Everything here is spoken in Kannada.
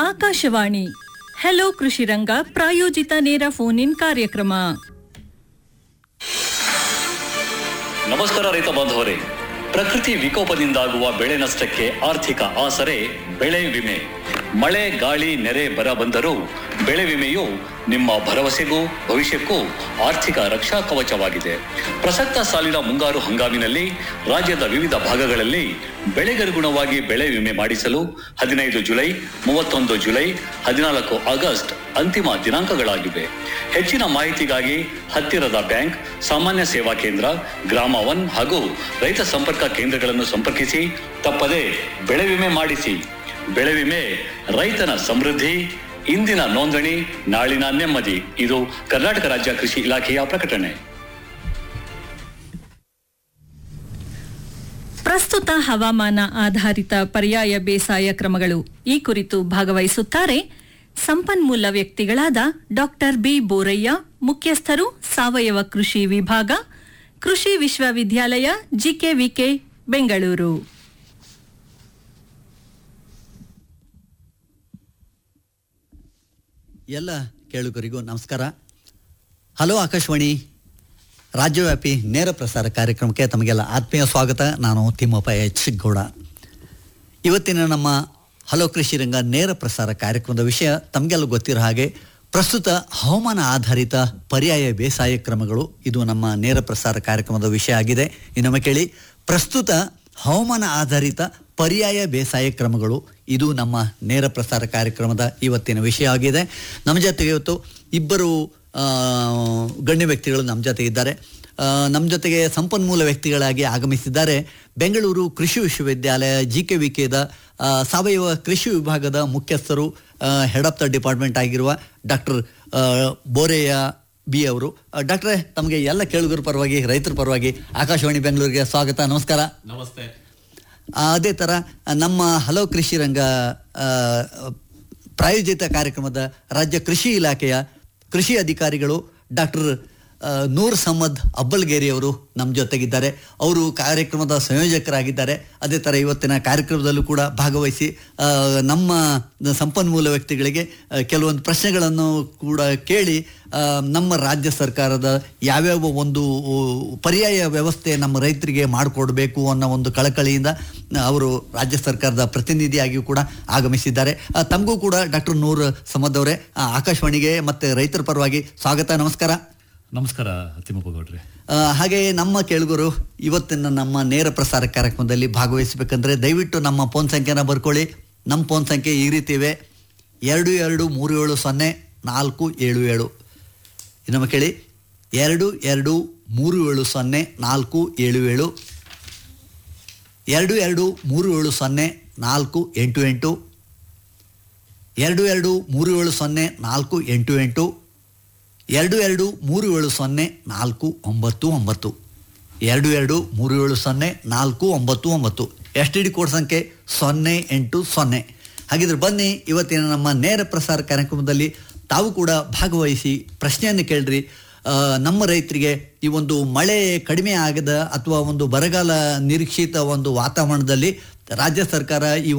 ಆಕಾಶವಾಣಿ ಹೆಲೋ ಕೃಷಿರಂಗ ಪ್ರಾಯೋಜಿತ ನೇರ ಫೋನ್ ಇನ್ ಕಾರ್ಯಕ್ರಮ ನಮಸ್ಕಾರ ರೈತ ಬಾಂಧವರೇ ಪ್ರಕೃತಿ ವಿಕೋಪದಿಂದಾಗುವ ಬೆಳೆ ನಷ್ಟಕ್ಕೆ ಆರ್ಥಿಕ ಆಸರೆ ಬೆಳೆ ವಿಮೆ ಮಳೆ ಗಾಳಿ ನೆರೆ ಬರ ಬಂದರೂ ಬೆಳೆ ವಿಮೆಯು ನಿಮ್ಮ ಭರವಸೆಗೂ ಭವಿಷ್ಯಕ್ಕೂ ಆರ್ಥಿಕ ರಕ್ಷಾ ಕವಚವಾಗಿದೆ ಪ್ರಸಕ್ತ ಸಾಲಿನ ಮುಂಗಾರು ಹಂಗಾಮಿನಲ್ಲಿ ರಾಜ್ಯದ ವಿವಿಧ ಭಾಗಗಳಲ್ಲಿ ಬೆಳೆಗನುಗುಣವಾಗಿ ಬೆಳೆ ವಿಮೆ ಮಾಡಿಸಲು ಹದಿನೈದು ಜುಲೈ ಮೂವತ್ತೊಂದು ಜುಲೈ ಹದಿನಾಲ್ಕು ಆಗಸ್ಟ್ ಅಂತಿಮ ದಿನಾಂಕಗಳಾಗಿವೆ ಹೆಚ್ಚಿನ ಮಾಹಿತಿಗಾಗಿ ಹತ್ತಿರದ ಬ್ಯಾಂಕ್ ಸಾಮಾನ್ಯ ಸೇವಾ ಕೇಂದ್ರ ಗ್ರಾಮ ಒನ್ ಹಾಗೂ ರೈತ ಸಂಪರ್ಕ ಕೇಂದ್ರಗಳನ್ನು ಸಂಪರ್ಕಿಸಿ ತಪ್ಪದೆ ಬೆಳೆ ವಿಮೆ ಮಾಡಿಸಿ ಬೆಳೆ ವಿಮೆ ರೈತನ ಸಮೃದ್ಧಿ ಇಂದಿನ ನೋಂದಣಿ ನಾಳಿನ ನೆಮ್ಮದಿ ಇದು ಕರ್ನಾಟಕ ರಾಜ್ಯ ಕೃಷಿ ಇಲಾಖೆಯ ಪ್ರಕಟಣೆ ಪ್ರಸ್ತುತ ಹವಾಮಾನ ಆಧಾರಿತ ಪರ್ಯಾಯ ಬೇಸಾಯ ಕ್ರಮಗಳು ಈ ಕುರಿತು ಭಾಗವಹಿಸುತ್ತಾರೆ ಸಂಪನ್ಮೂಲ ವ್ಯಕ್ತಿಗಳಾದ ಡಾಕ್ಟರ್ ಬಿ ಬೋರಯ್ಯ ಮುಖ್ಯಸ್ಥರು ಸಾವಯವ ಕೃಷಿ ವಿಭಾಗ ಕೃಷಿ ವಿಶ್ವವಿದ್ಯಾಲಯ ಜಿಕೆವಿಕೆ ಬೆಂಗಳೂರು ಎಲ್ಲ ಕೇಳುಗರಿಗೂ ನಮಸ್ಕಾರ ಹಲೋ ಆಕಾಶವಾಣಿ ರಾಜ್ಯವ್ಯಾಪಿ ನೇರ ಪ್ರಸಾರ ಕಾರ್ಯಕ್ರಮಕ್ಕೆ ತಮಗೆಲ್ಲ ಆತ್ಮೀಯ ಸ್ವಾಗತ ನಾನು ತಿಮ್ಮಪ್ಪ ಎಚ್ ಗೌಡ ಇವತ್ತಿನ ನಮ್ಮ ಹಲೋ ಕೃಷಿ ರಂಗ ನೇರ ಪ್ರಸಾರ ಕಾರ್ಯಕ್ರಮದ ವಿಷಯ ತಮಗೆಲ್ಲ ಗೊತ್ತಿರೋ ಹಾಗೆ ಪ್ರಸ್ತುತ ಹವಾಮಾನ ಆಧಾರಿತ ಪರ್ಯಾಯ ಬೇಸಾಯ ಕ್ರಮಗಳು ಇದು ನಮ್ಮ ನೇರ ಪ್ರಸಾರ ಕಾರ್ಯಕ್ರಮದ ವಿಷಯ ಆಗಿದೆ ಇನ್ನೊಮ್ಮೆ ಕೇಳಿ ಪ್ರಸ್ತುತ ಹವಾಮಾನ ಆಧಾರಿತ ಪರ್ಯಾಯ ಬೇಸಾಯ ಕ್ರಮಗಳು ಇದು ನಮ್ಮ ನೇರ ಪ್ರಸಾರ ಕಾರ್ಯಕ್ರಮದ ಇವತ್ತಿನ ವಿಷಯ ಆಗಿದೆ ನಮ್ಮ ಜೊತೆಗೆ ಇವತ್ತು ಇಬ್ಬರು ಆ, ಗಣ್ಯ ವ್ಯಕ್ತಿಗಳು ನಮ್ಮ ಜೊತೆ ಇದ್ದಾರೆ ಆ, ನಮ್ಮ ಜೊತೆಗೆ ಸಂಪನ್ಮೂಲ ವ್ಯಕ್ತಿಗಳಾಗಿ ಆಗಮಿಸಿದ್ದಾರೆ ಬೆಂಗಳೂರು ಕೃಷಿ ವಿಶ್ವವಿದ್ಯಾಲಯ ಜಿ ಕೆ ವಿ ಕೆದ ಸಾವಯವ ಕೃಷಿ ವಿಭಾಗದ ಮುಖ್ಯಸ್ಥರು ಹೆಡ್ ಆಫ್ ದ ಡಿಪಾರ್ಟ್ಮೆಂಟ್ ಆಗಿರುವ ಡಾಕ್ಟರ್ ಬೋರೆಯ ಬಿ ಅವರು ಡಾಕ್ಟ್ರೇ ತಮಗೆ ಎಲ್ಲ ಕೇಳುಗರ ಪರವಾಗಿ ರೈತರ ಪರವಾಗಿ ಆಕಾಶವಾಣಿ ಬೆಂಗಳೂರಿಗೆ ಸ್ವಾಗತ ನಮಸ್ಕಾರ ನಮಸ್ತೆ ಆ, ಅದೇ ಥರ ನಮ್ಮ ಹಲೋ ಕೃಷಿ ರಂಗ ಆ, ಪ್ರಾಯೋಜಿತ ಕಾರ್ಯಕ್ರಮದ ರಾಜ್ಯ ಕೃಷಿ ಇಲಾಖೆಯ ಕೃಷಿ ಅಧಿಕಾರಿಗಳು ಡಾಕ್ಟರ್ ನೂರ್ ಸಮ್ಮದ್ ಅಬ್ಬಲ್ಗೇರಿ ಅವರು ನಮ್ಮ ಜೊತೆಗಿದ್ದಾರೆ ಅವರು ಕಾರ್ಯಕ್ರಮದ ಸಂಯೋಜಕರಾಗಿದ್ದಾರೆ ಅದೇ ಥರ ಇವತ್ತಿನ ಕಾರ್ಯಕ್ರಮದಲ್ಲೂ ಕೂಡ ಭಾಗವಹಿಸಿ ಆ, ನಮ್ಮ ಸಂಪನ್ಮೂಲ ವ್ಯಕ್ತಿಗಳಿಗೆ ಆ, ಕೆಲವೊಂದು ಪ್ರಶ್ನೆಗಳನ್ನು ಕೂಡ ಕೇಳಿ ಆ, ನಮ್ಮ ರಾಜ್ಯ ಸರ್ಕಾರದ ಯಾವ್ಯಾವ ಒಂದು ಉ, ಪರ್ಯಾಯ ವ್ಯವಸ್ಥೆ ನಮ್ಮ ರೈತರಿಗೆ ಮಾಡಿಕೊಡ್ಬೇಕು ಅನ್ನೋ ಒಂದು ಕಳಕಳಿಯಿಂದ ಅವರು ರಾಜ್ಯ ಸರ್ಕಾರದ ಪ್ರತಿನಿಧಿಯಾಗಿಯೂ ಕೂಡ ಆಗಮಿಸಿದ್ದಾರೆ ಆ, ತಮಗೂ ಕೂಡ ಡಾಕ್ಟರ್ ನೂರ್ ಸಮದ್ ಅವರೇ ಆ, ಆಕಾಶವಾಣಿಗೆ ಮತ್ತೆ ರೈತರ ಪರವಾಗಿ ಸ್ವಾಗತ ನಮಸ್ಕಾರ ನಮಸ್ಕಾರ ತಿಮ್ಮಪ್ಪ ಗೌಡ್ರೆ ಆ, ಹಾಗೆ ನಮ್ಮ ಕೇಳುಗರು ಇವತ್ತಿನ ನಮ್ಮ ನೇರ ಪ್ರಸಾರ ಕಾರ್ಯಕ್ರಮದಲ್ಲಿ ಭಾಗವಹಿಸಬೇಕಂದ್ರೆ ದಯವಿಟ್ಟು ನಮ್ಮ ಫೋನ್ ಸಂಖ್ಯೆನ ಬರ್ಕೊಳ್ಳಿ ನಮ್ಮ ಫೋನ್ ಸಂಖ್ಯೆ ಈ ರೀತಿ ಇವೆ ಎರಡು ಎರಡು ಮೂರು ಏಳು ಸೊನ್ನೆ ನಾಲ್ಕು ಏಳು ಏಳು ಇನ್ನೊಮ್ಮೆ ಕೇಳಿ ಎರಡು ಎರಡು ಮೂರು ಏಳು ಸೊನ್ನೆ ನಾಲ್ಕು ಏಳು ಏಳು ಎರಡು ಎರಡು ಮೂರು ಏಳು ಸೊನ್ನೆ ನಾಲ್ಕು ಎಂಟು ಎಂಟು ಎರಡು ಎರಡು ಮೂರು ಏಳು ಸೊನ್ನೆ ನಾಲ್ಕು ಎಂಟು ಎಂಟು ಎರಡು ಎರಡು ಮೂರು ಏಳು ಸೊನ್ನೆ ನಾಲ್ಕು ಒಂಬತ್ತು ಒಂಬತ್ತು ಎರಡು ಎರಡು ಮೂರು ಏಳು ಸೊನ್ನೆ ನಾಲ್ಕು ಒಂಬತ್ತು ಒಂಬತ್ತು ಎಸ್ ಟಿ ಡಿ ಕೋಡ್ ಸಂಖ್ಯೆ ಸೊನ್ನೆ ಎಂಟು ಸೊನ್ನೆ ಹಾಗಿದ್ರೆ ಬನ್ನಿ ಇವತ್ತಿನ ನಮ್ಮ ನೇರ ಪ್ರಸಾರ ಕಾರ್ಯಕ್ರಮದಲ್ಲಿ ತಾವು ಕೂಡ ಭಾಗವಹಿಸಿ ಪ್ರಶ್ನೆಯನ್ನು ಕೇಳ್ರಿ ಆ, ನಮ್ಮ ರೈತರಿಗೆ ಈ ಒಂದು ಮಳೆ ಕಡಿಮೆ ಆಗದ ಅಥವಾ ಒಂದು ಬರಗಾಲ ನಿರೀಕ್ಷಿತ ಒಂದು ವಾತಾವರಣದಲ್ಲಿ ರಾಜ್ಯ ಸರ್ಕಾರ ಈ